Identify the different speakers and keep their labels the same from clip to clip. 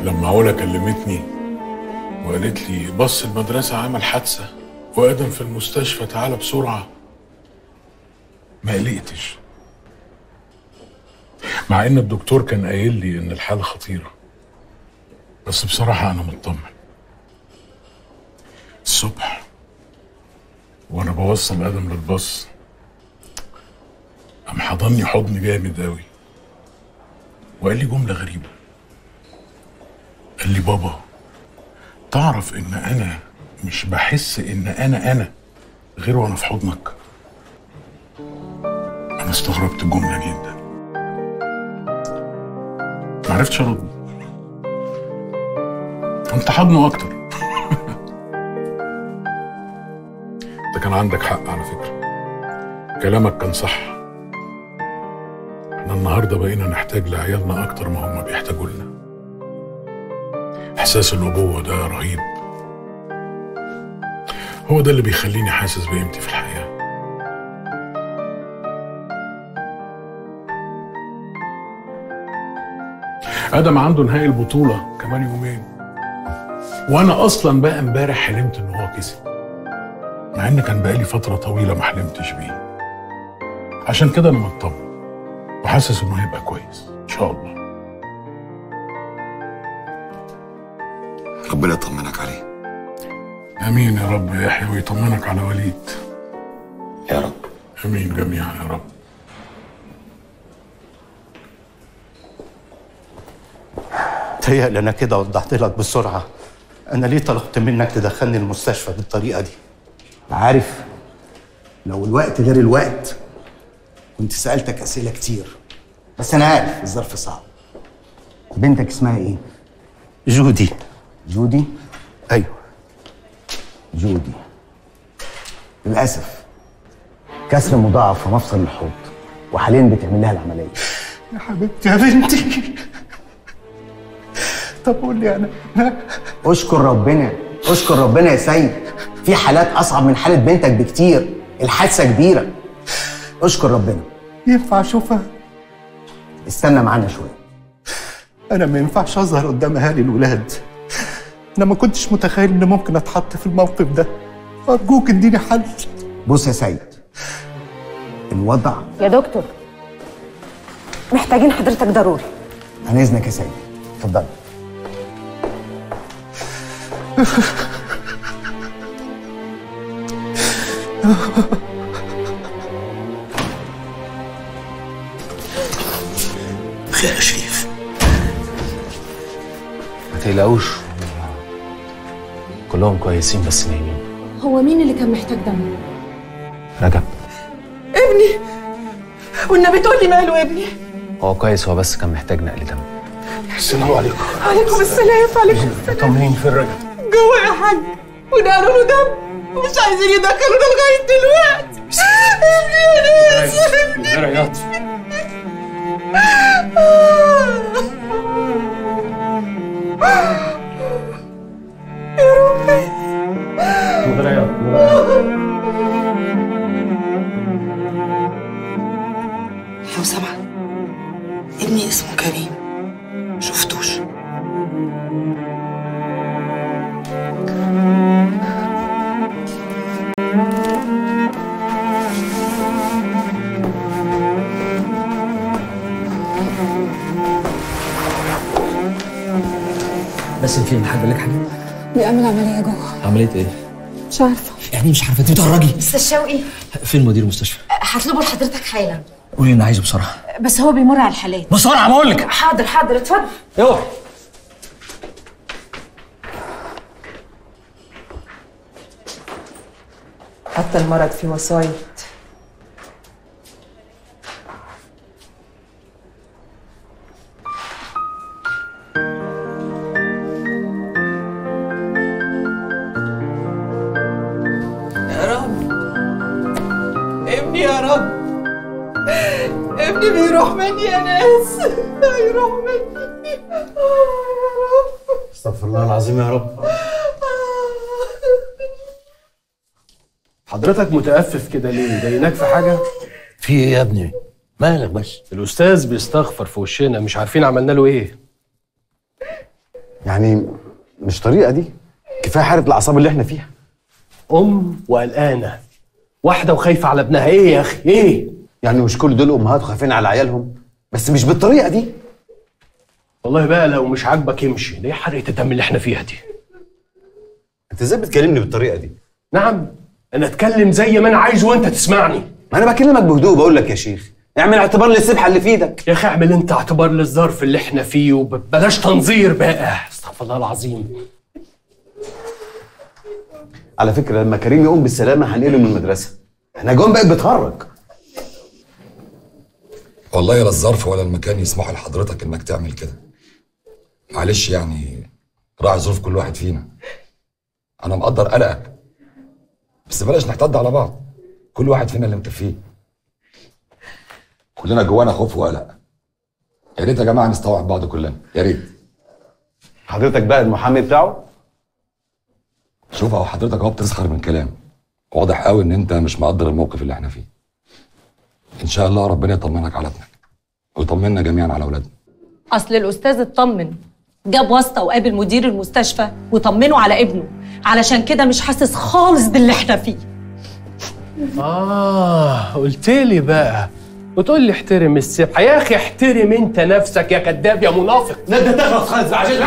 Speaker 1: لما علا كلمتني وقالت لي بص المدرسة عمل حادثة وآدم في المستشفى تعالى بسرعة ما قلقتش مع إن الدكتور كان قايل لي إن الحالة خطيرة بس بصراحة أنا مطمن الصبح وأنا بوصل آدم للباص قام حضني حضن جامد أوي وقال لي جملة غريبة قال لي بابا تعرف ان انا مش بحس ان انا انا غير وانا في حضنك انا استغربت الجملة جدا معرفتش ارد انت حضنه اكتر انت كان عندك حق على فكرة كلامك كان صح احنا النهارده بقينا نحتاج لعيالنا اكتر ما هم بيحتاجوا لنا احساس الابوه ده رهيب هو ده اللي بيخليني حاسس بقيمتي في الحياه ادم عنده نهائي البطوله كمان يومين وانا اصلا بقى امبارح حلمت ان هو كسب مع ان كان بقالي فتره طويله ما حلمتش بيه عشان كده انا مطمن وحاسس انه هيبقى كويس ان شاء الله
Speaker 2: ربنا يطمنك عليه
Speaker 1: امين يا رب يا يحيى ويطمنك على وليد
Speaker 2: يا رب
Speaker 1: امين جميعا يا رب
Speaker 3: تهيألي أنا كده وضحت لك بسرعة أنا ليه طلبت منك تدخلني المستشفى بالطريقة دي
Speaker 4: عارف لو الوقت غير الوقت كنت سألتك أسئلة كتير بس أنا عارف الظرف صعب بنتك اسمها إيه؟
Speaker 3: جودي
Speaker 4: جودي؟
Speaker 3: أيوه
Speaker 4: جودي للأسف كسر مضاعف في مفصل الحوض وحاليا بتعمل لها العملية
Speaker 3: يا حبيبتي يا بنتي طب قول لي أنا أنا
Speaker 4: اشكر ربنا اشكر ربنا يا سيد في حالات أصعب من حالة بنتك بكتير الحادثة كبيرة اشكر ربنا
Speaker 3: ينفع أشوفها
Speaker 4: استنى معانا شوية
Speaker 3: أنا ما ينفعش أظهر قدام أهالي الولاد أنا ما كنتش متخيل إن ممكن أتحط في الموقف ده أرجوك اديني حل
Speaker 4: بص يا سيد الوضع
Speaker 5: يا دكتور محتاجين حضرتك ضروري
Speaker 4: عن إذنك يا سيد اتفضل
Speaker 2: خير يا شريف
Speaker 6: ما تقلقوش كلهم كويسين بس نايمين
Speaker 5: هو مين اللي كان محتاج دم
Speaker 6: رجب
Speaker 7: ابني والنبي تقول لي ماله ابني
Speaker 6: هو كويس هو بس كان محتاج نقل دم
Speaker 1: السلام عليكم
Speaker 7: عليكم السلام عليكم السلام
Speaker 1: طمنين في الرجل
Speaker 7: جوه يا حاج ونقلوا له دم ومش عايزين يدخلونا لغايه دلوقتي ابني يا ناس ابني
Speaker 6: رياض
Speaker 7: يا ربي لو سمحت ابني اسمه كريم شفتوش
Speaker 8: بس فين حد لك حاجه
Speaker 5: بيعمل عملية جوه
Speaker 8: عمليه ايه
Speaker 5: مش عارفة
Speaker 8: يعني مش عارفه انت بتهرجي
Speaker 5: استاذ شوقي
Speaker 8: فين مدير المستشفى
Speaker 5: هطلبه لحضرتك حالا
Speaker 8: قولي انا عايزه بسرعه
Speaker 5: بس هو بيمر على الحالات
Speaker 8: بسرعه بقول لك
Speaker 5: حاضر حاضر اتفضل
Speaker 8: اوعي
Speaker 7: حتى المرض فيه وسايط يا رب ابني يا رب ابني بيروح مني يا ناس بيروح مني يا رب
Speaker 3: استغفر الله العظيم يا رب
Speaker 9: حضرتك متأفف كده ليه؟ ضايقناك في حاجة؟
Speaker 10: في ايه يا ابني؟ مالك بس؟
Speaker 9: الأستاذ بيستغفر في وشنا مش عارفين عملنا له إيه
Speaker 10: يعني مش طريقه دي كفايه حاله الاعصاب اللي احنا فيها
Speaker 9: ام وقلقانه واحده وخايفه على ابنها ايه يا اخي ايه
Speaker 10: يعني مش كل دول امهات خايفين على عيالهم بس مش بالطريقه دي
Speaker 9: والله بقى لو مش عاجبك امشي ليه حرقه الدم اللي احنا فيها دي
Speaker 10: انت ازاي بتكلمني بالطريقه دي
Speaker 9: نعم انا اتكلم زي ما انا عايز وانت تسمعني
Speaker 10: ما انا بكلمك بهدوء بقول لك يا شيخ اعمل اعتبار للسبحه اللي في ايدك
Speaker 9: يا اخي اعمل انت اعتبار للظرف اللي احنا فيه وبلاش تنظير بقى استغفر الله العظيم
Speaker 10: على فكره لما كريم يقوم بالسلامه هنقله من المدرسه احنا جون بقت بتهرج
Speaker 2: والله لا الظرف ولا المكان يسمحوا لحضرتك انك تعمل كده معلش يعني راعي ظروف كل واحد فينا انا مقدر قلقك بس بلاش نحتد على بعض كل واحد فينا اللي مكفيه كلنا جوانا خوف وقلق يا ريت يا جماعه نستوعب بعض كلنا يا ريت
Speaker 10: حضرتك بقى المحامي بتاعه
Speaker 2: شوف اهو حضرتك اهو بتسخر من كلام واضح قوي ان انت مش مقدر الموقف اللي احنا فيه ان شاء الله ربنا يطمنك على ابنك ويطمنا جميعا على اولادنا
Speaker 11: اصل الاستاذ اطمن جاب واسطه وقابل مدير المستشفى وطمنه على ابنه علشان كده مش حاسس خالص باللي احنا فيه
Speaker 9: اه قلت لي بقى وتقول لي احترم السبحه يا اخي احترم انت نفسك يا كذاب يا منافق
Speaker 10: لا ده تخلص خالص عشان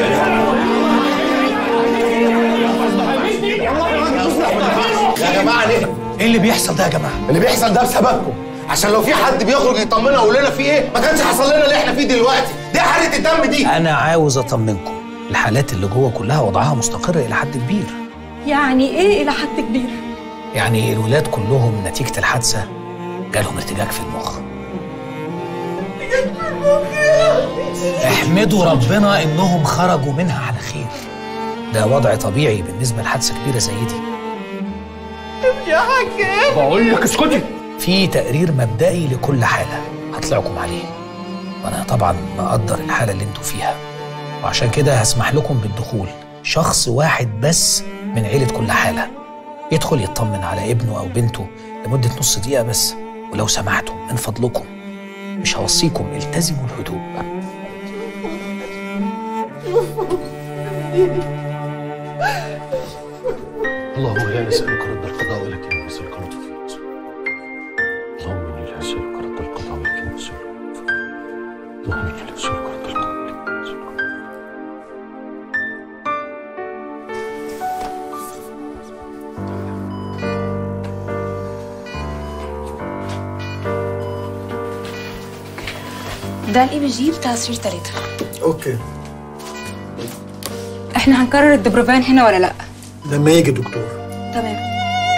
Speaker 4: يا جماعه ليه؟ ايه اللي بيحصل ده يا جماعه؟ اللي بيحصل ده بسببكم عشان لو في حد بيخرج يطمنا ويقول لنا في ايه ما كانش حصل لنا اللي احنا فيه دلوقتي دي حاله الدم دي
Speaker 8: انا عاوز اطمنكم الحالات اللي جوه كلها وضعها مستقر الى حد كبير
Speaker 11: يعني ايه الى حد كبير
Speaker 8: يعني الولاد كلهم نتيجه الحادثه جالهم ارتجاج في المخ احمدوا ربنا انهم خرجوا منها على خير ده وضع طبيعي بالنسبه لحادثه كبيره زي دي
Speaker 7: يا حاج
Speaker 9: بقول لك اسكتي
Speaker 8: في تقرير مبدئي لكل حاله هطلعكم عليه وانا طبعا مقدر الحاله اللي انتوا فيها وعشان كده هسمح لكم بالدخول شخص واحد بس من عيله كل حاله يدخل يطمن على ابنه او بنته لمده نص دقيقه بس ولو سمحتم من فضلكم مش هوصيكم التزموا الهدوء
Speaker 9: اللهم لا نسألك رد القضاء ولكن نسألك لطف اللهم إني لا أسألك رد القضاء ولكن نسألك لطف اللهم إني لا أسألك رد القضاء ولكن نسألك
Speaker 5: ده الاي بي جي بتاع سرير تلاتة
Speaker 3: اوكي
Speaker 5: احنا هنكرر الدبروفان هنا ولا لا
Speaker 3: لما يجي دكتور
Speaker 5: تمام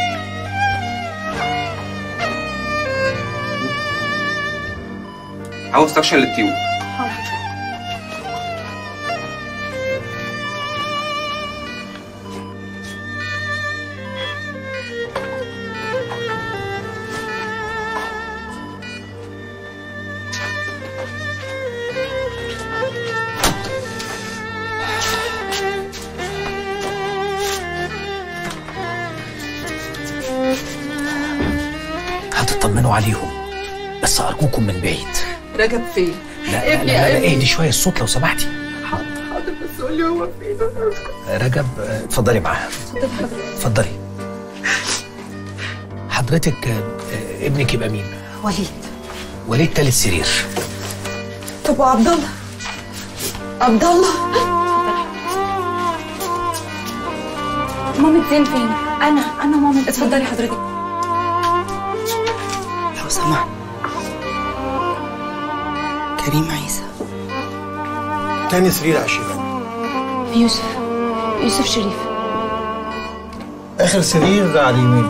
Speaker 12: عاوز تكشن للتيوب
Speaker 8: هتطمنوا عليهم بس ارجوكم من بعيد
Speaker 7: رجب فين؟
Speaker 8: لا لا
Speaker 7: ابني
Speaker 8: لا,
Speaker 7: يا
Speaker 8: لا, لا
Speaker 7: ابني.
Speaker 8: اهدي شويه الصوت لو سمحتي
Speaker 7: حاضر حاضر بس قول لي هو فين أنا أسكت.
Speaker 8: رجب آه، اتفضلي معاها اتفضلي حضرتك آه، آه، ابنك يبقى مين؟
Speaker 5: وليد
Speaker 8: وليد تالت سرير
Speaker 7: طب وعبد الله عبد الله
Speaker 5: مامة زين فين انا انا مامة اتفضلي حضرتك
Speaker 13: لو سمحت كريم عيسى
Speaker 3: تاني سرير على الشمال
Speaker 5: يوسف يوسف شريف
Speaker 3: اخر سرير على اليمين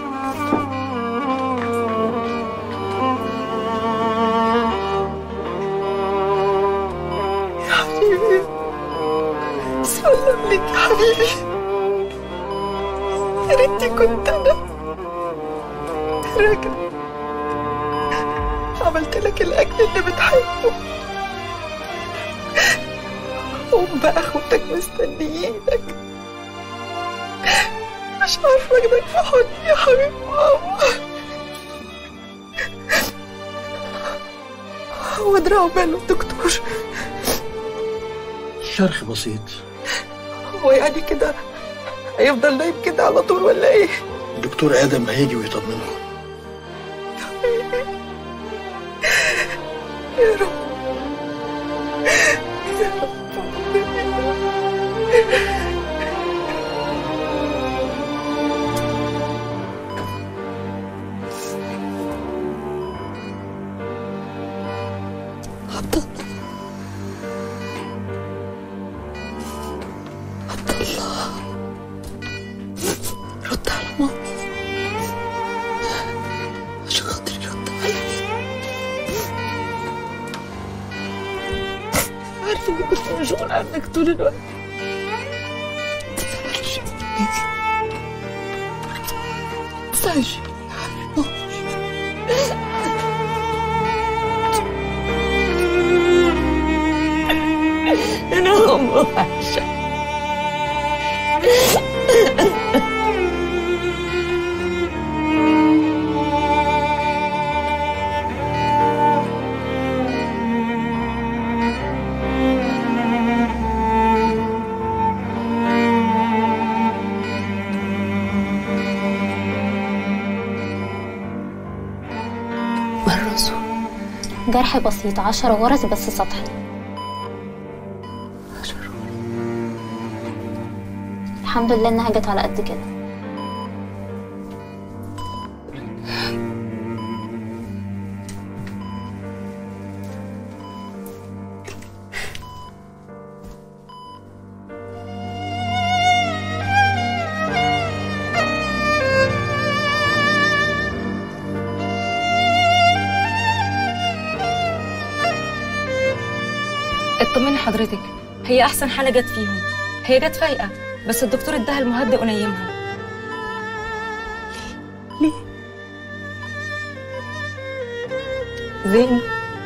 Speaker 7: يا حبيبي سلم لك يا حبيبي يا ريتني كنت انا رجب عملت لك الاكل اللي بتحبه قوم بقى اخوتك مستنيينك مش عارفه اخدك في حضني يا حبيب ماما هو دراعه ماله الدكتور
Speaker 9: شرخ بسيط
Speaker 7: هو يعني كده هيفضل نايم كده على طول ولا ايه؟
Speaker 9: الدكتور ادم هيجي ويطمنه
Speaker 7: يا رب عبد الله عبد الله رد على ماما عشان خاطري رد عليا عارفة اني كنت مشغول عنك طول الوقت متزعلش متزعلش انا ام وحشة
Speaker 12: برزه جرح بسيط عشرة غرز بس سطحي الحمد لله انها جت على قد كده
Speaker 5: اطمني حضرتك هي احسن حاله جت فيهم هي جت فايقه بس الدكتور اداها المهدئ ونيمها
Speaker 7: ليه؟
Speaker 5: زين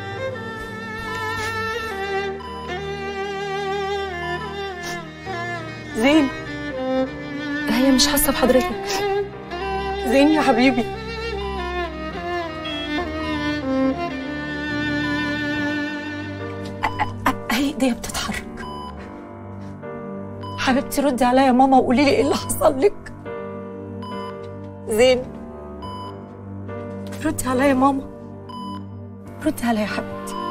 Speaker 7: زين
Speaker 5: هي مش حاسه بحضرتك زين يا حبيبي
Speaker 11: اهي ايديا بتتحرك حبيبتي ردي عليا يا ماما وقولي لي ايه اللي حصل لك زين ردي عليا يا ماما ردي عليا يا حبيبتي